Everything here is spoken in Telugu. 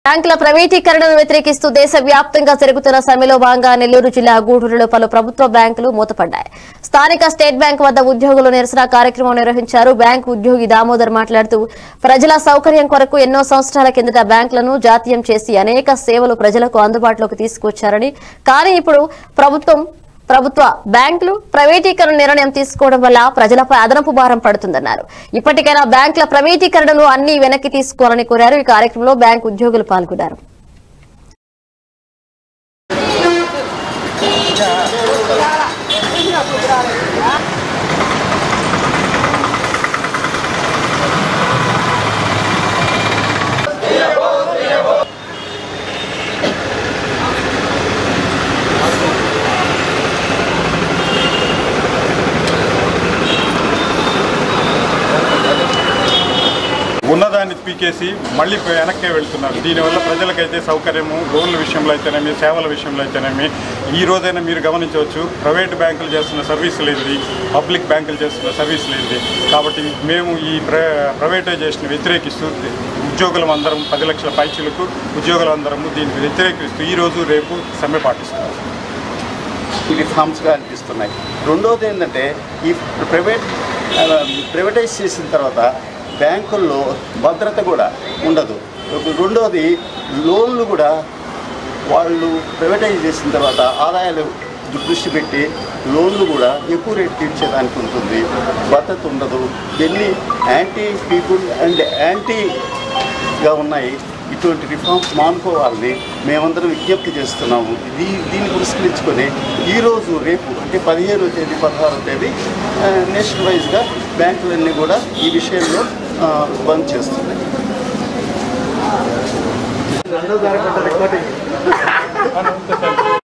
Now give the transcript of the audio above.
బ్యాంకుల ప్రైవేటీకరణను వ్యతిరేకిస్తూ దేశవ్యాప్తంగా జరుగుతున్న సమ్మెలో భాగంగా నెల్లూరు జిల్లా గూడూరులో పలు ప్రభుత్వ బ్యాంకులు మూతపడ్డాయి స్థానిక స్టేట్ బ్యాంక్ వద్ద ఉద్యోగులు నిరసన కార్యక్రమం నిర్వహించారు బ్యాంకు ఉద్యోగి దామోదర్ మాట్లాడుతూ ప్రజల సౌకర్యం కొరకు ఎన్నో సంవత్సరాల కిందట బ్యాంకులను జాతీయం చేసి అనేక సేవలు ప్రజలకు అందుబాటులోకి తీసుకొచ్చారని కానీ ఇప్పుడు ప్రభుత్వం ప్రభుత్వ బ్యాంకులు ప్రైవేటీకరణ నిర్ణయం తీసుకోవడం వల్ల ప్రజలపై అదనపు భారం పడుతుందన్నారు ఇప్పటికైనా బ్యాంకుల ప్రైవేటీకరణను అన్ని వెనక్కి తీసుకోవాలని కోరారు ఈ కార్యక్రమంలో బ్యాంకు ఉద్యోగులు పాల్గొన్నారు ఉన్నదాన్ని పీకేసి మళ్ళీ వెనక్కే వెళ్తున్నారు దీనివల్ల ప్రజలకైతే సౌకర్యము లోన్ల విషయంలో అయితేనేమి సేవల విషయంలో అయితేనేమి ఈ రోజైనా మీరు గమనించవచ్చు ప్రైవేట్ బ్యాంకులు చేస్తున్న సర్వీసులు ఏంటి పబ్లిక్ బ్యాంకులు చేస్తున్న సర్వీసులు ఏంటి కాబట్టి మేము ఈ ప్ర ప్రైవేటైజేషన్ వ్యతిరేకిస్తూ ఉద్యోగులం అందరం పది లక్షల పైచులకు ఉద్యోగులందరము దీన్ని వ్యతిరేకిస్తూ ఈరోజు రేపు సమ్మె పాటిస్తున్నాం రిఫార్మ్స్గా అనిపిస్తున్నాయి రెండోది ఏంటంటే ఈ ప్రైవేట్ ఆ, ప్రైవేటైజ్ చేసిన తర్వాత బ్యాంకుల్లో భద్రత కూడా ఉండదు రెండోది లోన్లు కూడా వాళ్ళు ప్రైవేటైజ్ చేసిన తర్వాత ఆదాయాలు దృష్టి పెట్టి లోన్లు కూడా ఎక్కువ రేట్ ఇచ్చేదానికి ఉంటుంది భద్రత ఉండదు ఎన్ని యాంటీ పీపుల్ అండ్ యాంటీగా ఉన్నాయి ఇటువంటి రిఫార్మ్స్ మానుకోవాలని మేమందరం విజ్ఞప్తి చేస్తున్నాము దీ దీన్ని పురస్కరించుకొని ఈరోజు రేపు అంటే పదిహేనో తేదీ పదహారో తేదీ నేషనల్ వైజ్గా బ్యాంకులన్నీ కూడా ఈ విషయంలో ఆ, బంద్ చేస్తున్నాయి మనం